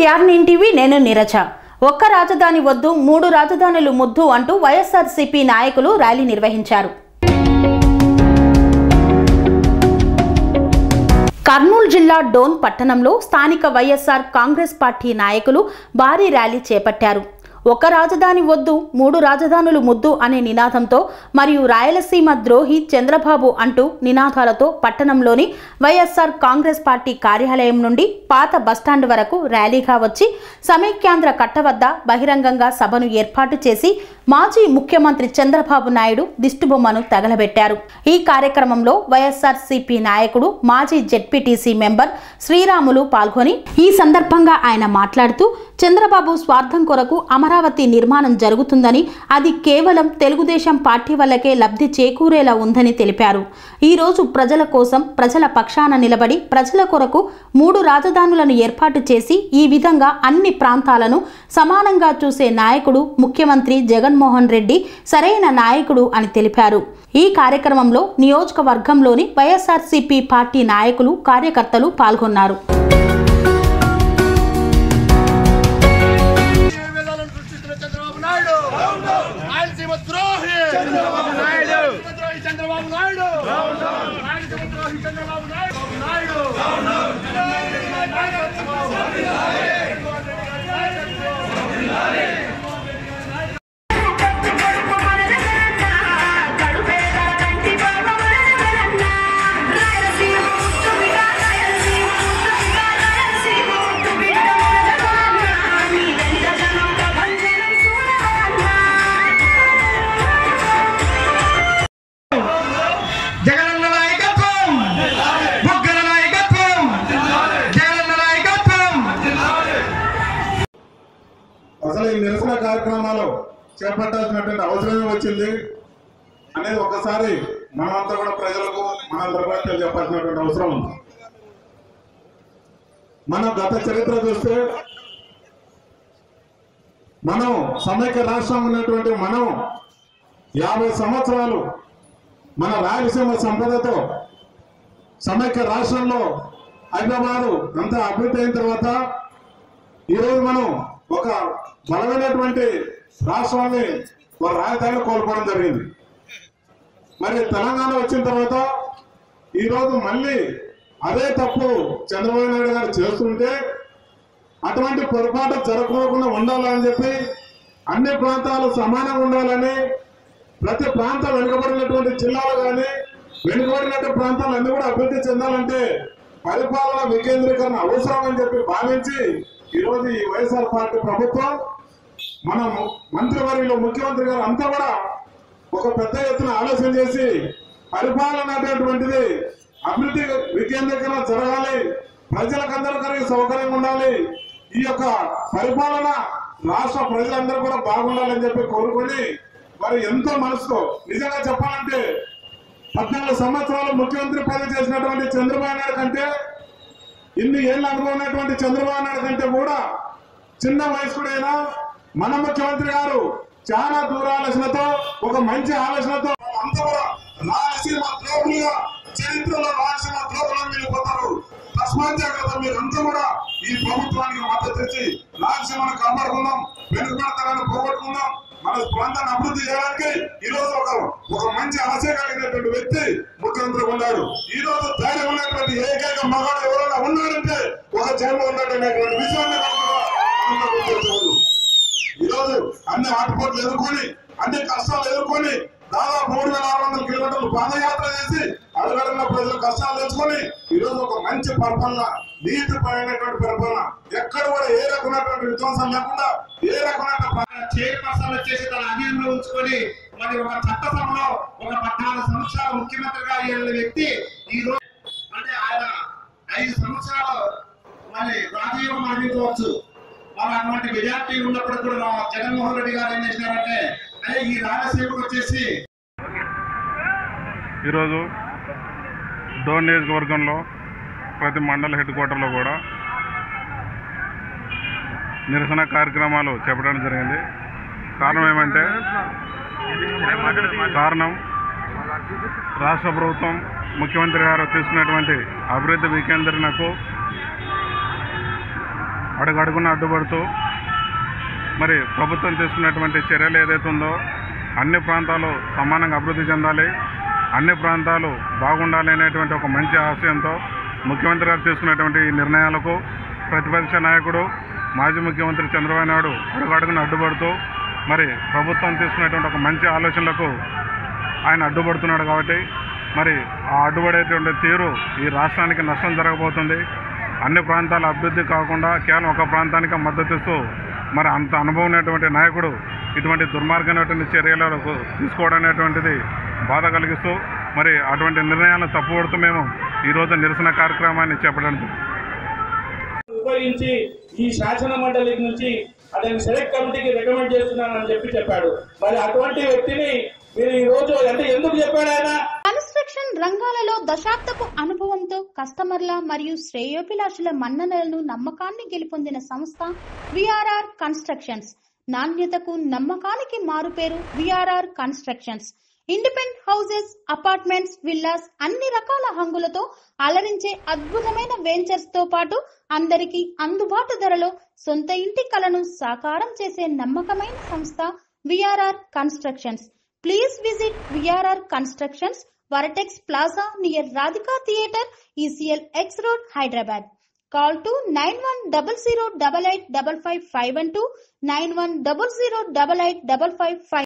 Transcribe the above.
TR nine TV నేను నీరజ ఒక్క రాజధాని వద్దు మూడు రాజధానులు ముద్దు అంటూ వైఎస్ఆర్సీపీ నాయకులు ర్యాలీ నిర్వహించారు కర్నూలు జిల్లా డోన్ పట్టణంలో స్థానిక వైఎస్ఆర్ కాంగ్రెస్ పార్టీ నాయకులు భారీ ర్యాలీ చేపట్టారు ఒక రాజధాని వద్దు మూడు రాజధానులు ముద్దు అనే నినాదంతో మరియు రాయలసీమ ద్రోహి చంద్రబాబు అంటూ నినాదాలతో పట్టణంలోని వైఎస్ఆర్ కాంగ్రెస్ పార్టీ కార్యాలయం నుండి పాత బస్టాండ్ వరకు ర్యాలీగా వచ్చి సమైక్యాంధ్ర కట్ట వద్ద బహిరంగంగా సభను ఏర్పాటు చేసి మాజీ ముఖ్యమంత్రి చంద్రబాబు నాయుడు దిష్టిబొమ్మను తగలబెట్టారు ఈ కార్యక్రమంలో వైఎస్ఆర్ సిపి నాయకుడు మాజీ జెడ్పీటీసీ మెంబర్ శ్రీరాములు పాల్గొని ఈ సందర్భంగా ఆయన మాట్లాడుతూ చంద్రబాబు స్వార్థం కొరకు అమరావతి నిర్మాణం జరుగుతుందని అది కేవలం తెలుగుదేశం పార్టీ వల్లకే లబ్ధి చేకూరేలా ఉందని తెలిపారు ఈ రోజు ప్రజల కోసం ప్రజల పక్షాన నిలబడి ప్రజల కొరకు మూడు రాజధానులను ఏర్పాటు చేసి ఈ విధంగా అన్ని ప్రాంతాలను సమానంగా చూసే నాయకుడు ముఖ్యమంత్రి జగన్మోహన్ రెడ్డి సరైన నాయకుడు అని తెలిపారు ఈ కార్యక్రమంలో నియోజకవర్గంలోని వైఎస్ఆర్సీపీ పార్టీ నాయకులు కార్యకర్తలు పాల్గొన్నారు విధాలను సృష్టిస్తున్న చంద్రబాబు నాయుడు రాయలసీమ ద్రోహి చంద్రబాబు నాయుడు ద్రోహి చంద్రబాబు నాయుడు రాయలసీమ ద్రోహి చంద్రబాబు నాయుడు నాయుడు జగనన్న నాయకత్వం బుగ్గన నాయకత్వం జగనన్న నాయకత్వం అసలు ఈ నిరసన కార్యక్రమాలు చేపట్టాల్సినటువంటి అవసరమే వచ్చింది అనేది ఒకసారి మనమంతా కూడా ప్రజలకు మనందరూ కూడా తెలియజెప్పాల్సినటువంటి అవసరం ఉంది మన గత చరిత్ర చూస్తే మనం సమైక్య రాష్ట్రం ఉన్నటువంటి మనం యాభై సంవత్సరాలు మన రాయలసీమ సంపదతో సమైక్య రాష్ట్రంలో హైదరాబాదు అంతా అభివృద్ధి అయిన తర్వాత ఈరోజు మనం ఒక బలమైనటువంటి రాష్ట్రాన్ని ఒక రాజధానిలో కోల్పోవడం జరిగింది మరి తెలంగాణ వచ్చిన తర్వాత ఈరోజు మళ్ళీ అదే తప్పు చంద్రబాబు నాయుడు గారు చేస్తుంటే అటువంటి పొరపాటు జరగకుండా ఉండాలని చెప్పి అన్ని ప్రాంతాలు సమానంగా ఉండాలని ప్రతి ప్రాంతం వెనుకబడినటువంటి జిల్లాలు కానీ వెనుకబడినటువంటి ప్రాంతాలు అన్ని కూడా అభివృద్ధి చెందాలంటే పరిపాలన వికేంద్రీకరణ అవసరం అని చెప్పి భావించి ఈరోజు ఈ వైఎస్ఆర్ పార్టీ ప్రభుత్వం మన ము- మంత్రివర్యులు ముఖ్యమంత్రి గారు అంతా కూడా ఒక పెద్ద ఎత్తున ఆలోచన చేసి పరిపాలన అనేటువంటిది అభివృద్ధి వికేంద్రీకరణ జరగాలి ప్రజలకందరికీ సౌకర్యంగా ఉండాలి ఈ యొక్క పరిపాలన రాష్ట్ర ప్రజలందరూ కూడా బాగుండాలని చెప్పి కోరుకొని మరి ఎంతో మనసుతో నిజంగా చెప్పాలంటే పద్నాలుగు సంవత్సరాలు ముఖ్యమంత్రి పదవి చేసినటువంటి చంద్రబాబు నాయుడు కంటే ఇన్ని ఏళ్ళు అనుభవం ఉన్నటువంటి చంద్రబాబు నాయుడు కంటే కూడా చిన్న వయస్కుడైనా మన ముఖ్యమంత్రి గారు చాలా దూర ఆలోచనతో ఒక మంచి ఆలోచనతో అంతా కూడా రాయలసీమ ద్రోహులుగా చరిత్రలో రాయలసీమ ద్రోహులను వెళ్ళిపోతారు తస్మాత్ జాగ్రత్త మీరంతా కూడా ఈ ప్రభుత్వానికి మద్దతు ఇచ్చి రాయలసీమను కాపాడుకుందాం వెనుకబడతారని పోగొట్టుకుందాం మన ప్రాంతాన్ని అభివృద్ధి చేయడానికి ఈ రోజు ఒక ఒక మంచి ఆశ కలిగినటువంటి వ్యక్తి ముఖ్యమంత్రి ఉన్నాడు ఈ రోజు ధైర్యం ఉన్నటువంటి ఏకైక మగాడు ఎవరైనా ఉన్నారంటే ఒక జన్మ ఉన్నటువంటి విషయాన్ని మనం కూడా గుర్తించవద్దు. ఈ రోజు అన్ని ఆటపోట్లు ఎదుర్కొని అన్ని కష్టాలు ఎదుర్కొని దాదాపు మూడు వేల ఆరు వందల కిలోమీటర్లు పాదయాత్ర చేసి అడగడున్న ప్రజలు కష్టాలు తెచ్చుకొని ఈ రోజు ఒక మంచి పరిపాలన నీతి పైనటువంటి పరిపాలన ఎక్కడ కూడా ఏ రకమైనటువంటి విధ్వంసం లేకుండా ఏ రకమైన చైర్పర్సన్ వచ్చేసి తన అధీనంలో ఉంచుకొని మరి ఒక చట్టసభలో ఒక పద్నాలుగు సంవత్సరాలు ముఖ్యమంత్రిగా అయిన వ్యక్తి ఈ రోజు అంటే ఆయన ఐదు సంవత్సరాలు మరి రాజీవం అందించవచ్చు మరి అటువంటి మెజార్టీ ఉన్నప్పుడు కూడా మా జగన్మోహన్ రెడ్డి గారు ఏం చేసినారంటే అదే ఈ రాయలసీమకు వచ్చేసి ఈరోజు డోన్ నియోజకవర్గంలో ప్రతి మండల హెడ్ క్వార్టర్లో కూడా నిరసన కార్యక్రమాలు చేపట్టడం జరిగింది కారణం ఏమంటే కారణం రాష్ట్ర ప్రభుత్వం ముఖ్యమంత్రి గారు తీసుకున్నటువంటి అభివృద్ధి వికేంద్రణకు అడుగడుగున అడ్డుపడుతూ మరి ప్రభుత్వం తీసుకున్నటువంటి చర్యలు ఏదైతే ఉందో అన్ని ప్రాంతాలు సమానంగా అభివృద్ధి చెందాలి అన్ని ప్రాంతాలు బాగుండాలి అనేటువంటి ఒక మంచి ఆశయంతో ముఖ్యమంత్రి గారు తీసుకున్నటువంటి ఈ నిర్ణయాలకు ప్రతిపక్ష నాయకుడు మాజీ ముఖ్యమంత్రి చంద్రబాబు నాయుడు అడుగడుగున అడ్డుపడుతూ మరి ప్రభుత్వం తీసుకున్నటువంటి ఒక మంచి ఆలోచనలకు ఆయన అడ్డుపడుతున్నాడు కాబట్టి మరి ఆ అడ్డుపడేటువంటి తీరు ఈ రాష్ట్రానికి నష్టం జరగబోతుంది అన్ని ప్రాంతాల అభివృద్ధి కాకుండా కేవలం ఒక ప్రాంతానికి మద్దతు ఇస్తూ మరి అంత అనుభవం ఉన్నటువంటి నాయకుడు ఇటువంటి దుర్మార్గమైనటువంటి చర్యలకు తీసుకోవడం అనేటువంటిది బాధ కలిగిస్తూ మరి అటువంటి నిర్ణయాలను తప్పుపడుతూ మేము ఈరోజు నిరసన కార్యక్రమాన్ని చేపట్టడం జరిగింది. ఉపయోగించి ఈ శాసన మండలి నుంచి అతని సెలెక్ట్ కమిటీకి రికమెండ్ చేస్తున్నానని చెప్పి చెప్పాడు మరి అటువంటి వ్యక్తిని మీరు ఈ రోజు అంటే ఎందుకు చెప్పాడు ఆయన కన్స్ట్రక్షన్ రంగాలలో దశాబ్దపు అనుభవంతో కస్టమర్ల మరియు శ్రేయోభిలాషుల మన్ననలను నమ్మకాన్ని గెలుపొందిన సంస్థ విఆర్ఆర్ కన్స్ట్రక్షన్స్ నాణ్యతకు నమ్మకానికి మారుపేరు VRR constructions independent houses apartments villas అన్ని రకాల హంగులతో అలరించే అద్భుతమైన వెంచర్స్ తో పాటు అందరికీ అందుబాటు ధరలో సొంత ఇంటి కలను సాకారం చేసే నమ్మకమైన సంస్థ VRR constructions please visit VRR constructions vertex plaza near Radhika theatre ECIL X road Hyderabad call to nine one double zero double eight double five five one two nine one double zero double eight double five five